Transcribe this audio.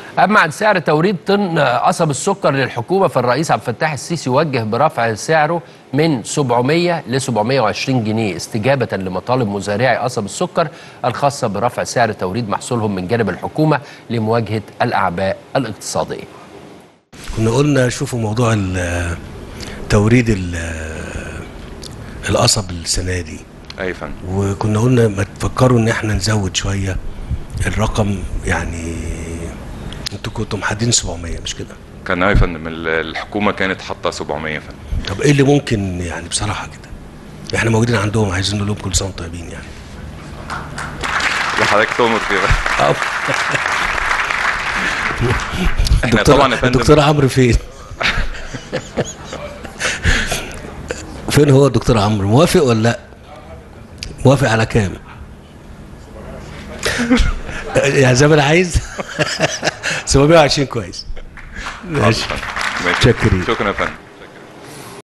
أما عن سعر توريد طن قصب السكر للحكومة فالرئيس عبد الفتاح السيسي وجه برفع سعره من 700 ل 720 جنيه استجابة لمطالب مزارعي قصب السكر الخاصة برفع سعر توريد محصولهم من جانب الحكومة لمواجهة الأعباء الاقتصادية كنا قلنا شوفوا موضوع ال- توريد ال- القصب السنه دي اي فندم وكنا قلنا ما تفكروا ان احنا نزود شويه الرقم يعني انتوا كنتوا محددين 700 مش كده كان اي فندم ال- الحكومه كانت حاطه 700 يا فندم طب ايه اللي ممكن يعني بصراحه كده احنا موجودين عندهم عايزين نقول لهم كل سنه وانتم طيبين يعني وحضرتك تؤمر كده احنا دكتور- طبعا يا فندم الدكتور عمرو فين فين هو الدكتور عمرو موافق ولا لا موافق على كام يعني زي ما انا عايز 720 كويس ماشي ماشي. شكرا شكرا يا فندم